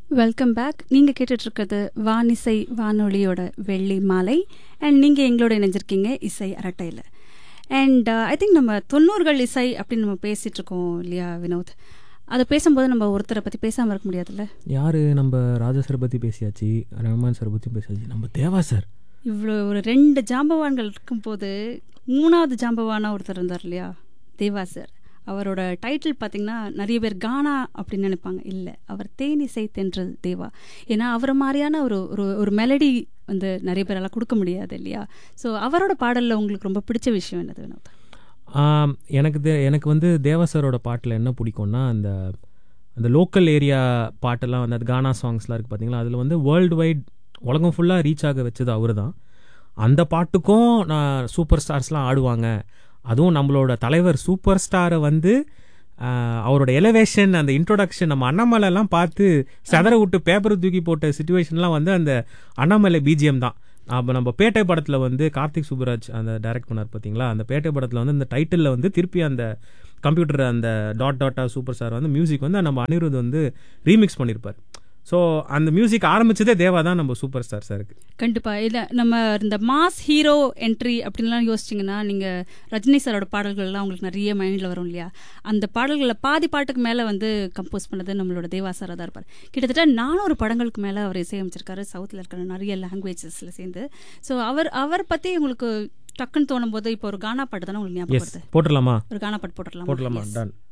welcome back நீங்கள் கேட்டுட்ருக்கிறது வானிசை வானொலியோட வெள்ளி மாலை அண்ட் நீங்கள் எங்களோட இணைஞ்சிருக்கீங்க இசை அரட்டையில் அண்ட் ஐ திங்க் நம்ம தொண்ணூறுகள் இசை அப்படின்னு நம்ம பேசிகிட்டு இருக்கோம் இல்லையா வினோத் அதை பேசும்போது நம்ம ஒருத்தரை பற்றி பேசாமல் இருக்க முடியாதுல்ல யார் நம்ம ராஜா சார் பற்றி பேசியாச்சு ரஹ்மான் சார் பற்றி பேசியாச்சு நம்ம தேவா சார் இவ்வளோ ஒரு ரெண்டு ஜாம்பவான்கள் இருக்கும்போது மூணாவது ஜாம்பவானா ஒருத்தர் இருந்தார் இல்லையா தேவா சார் அவரோட டைட்டில் பார்த்தீங்கன்னா நிறைய பேர் கானா அப்படின்னு நினைப்பாங்க இல்லை அவர் தேனிசை தென்றல் தேவா ஏன்னா அவரை மாதிரியான ஒரு ஒரு ஒரு மெலடி வந்து நிறைய பேரால் கொடுக்க முடியாது இல்லையா ஸோ அவரோட பாடலில் உங்களுக்கு ரொம்ப பிடிச்ச விஷயம் என்னது வினோத் ஆம், எனக்கு தே எனக்கு வந்து தேவா சாரோட பாட்டில் என்ன பிடிக்கும்னா அந்த அந்த லோக்கல் ஏரியா பாட்டெல்லாம் வந்து அது கானா சாங்ஸ்லாம் இருக்குது பார்த்தீங்களா அதில் வந்து வேர்ல்டு வைட் உலகம் ஃபுல்லாக ரீச் ஆக வச்சது அவர் தான் அந்த பாட்டுக்கும் நான் சூப்பர் ஸ்டார்ஸ்லாம் ஆடுவாங்க அதுவும் நம்மளோட தலைவர் சூப்பர் ஸ்டாரை வந்து ஆஹ், அவரோட எலவேஷன் அந்த இன்ட்ரோடக்ஷன் நம்ம அண்ணாமலைலாம் பார்த்து செதற விட்டு பேப்பர் தூக்கி போட்ட சுச்சுவேஷன்லாம் வந்து அந்த அண்ணாமலை பிஜிஎம் தான் அப்போ நம்ம பேட்டை படத்தில் வந்து கார்த்திக் சுப்புராஜ் அந்த டைரக்ட் பண்ணார் பார்த்தீங்களா அந்த பேட்டை படத்தில் வந்து அந்த டைட்டிலில் வந்து திருப்பி அந்த கம்ப்யூட்டர் அந்த டாட் டாட்டா சூப்பர் ஸ்டார் வந்து மியூசிக் வந்து நம்ம அனிருத் வந்து ரீமிக்ஸ் பண்ணியிருப்பார் ஸோ அந்த மியூசிக் ஆரம்பிச்சதே தேவா தான் நம்ம சூப்பர் ஸ்டார் சாருக்கு கண்டிப்பாக இல்லை நம்ம இந்த மாஸ் ஹீரோ என்ட்ரி அப்படின்லாம் யோசிச்சிங்கன்னா நீங்கள் ரஜினி சாரோட பாடல்கள்லாம் உங்களுக்கு நிறைய மைண்டில் வரும் இல்லையா அந்த பாடல்களில் பாதி பாட்டுக்கு மேலே வந்து கம்போஸ் பண்ணது நம்மளோட தேவா சாராக தான் இருப்பார் கிட்டத்தட்ட நானூறு படங்களுக்கு மேலே அவர் இசையமைச்சிருக்காரு சவுத்தில் இருக்கிற நிறைய லாங்குவேஜஸில் சேர்ந்து ஸோ அவர் அவர் பற்றி உங்களுக்கு டக்குன்னு தோணும் போது இப்போ ஒரு கானா பாட்டு தானே உங்களுக்கு ஞாபகம் எஸ் வருது போட்டுடலாமா ஒரு கானா பாட்டு போட்டுடலாம் போட்டுடலாமா டன்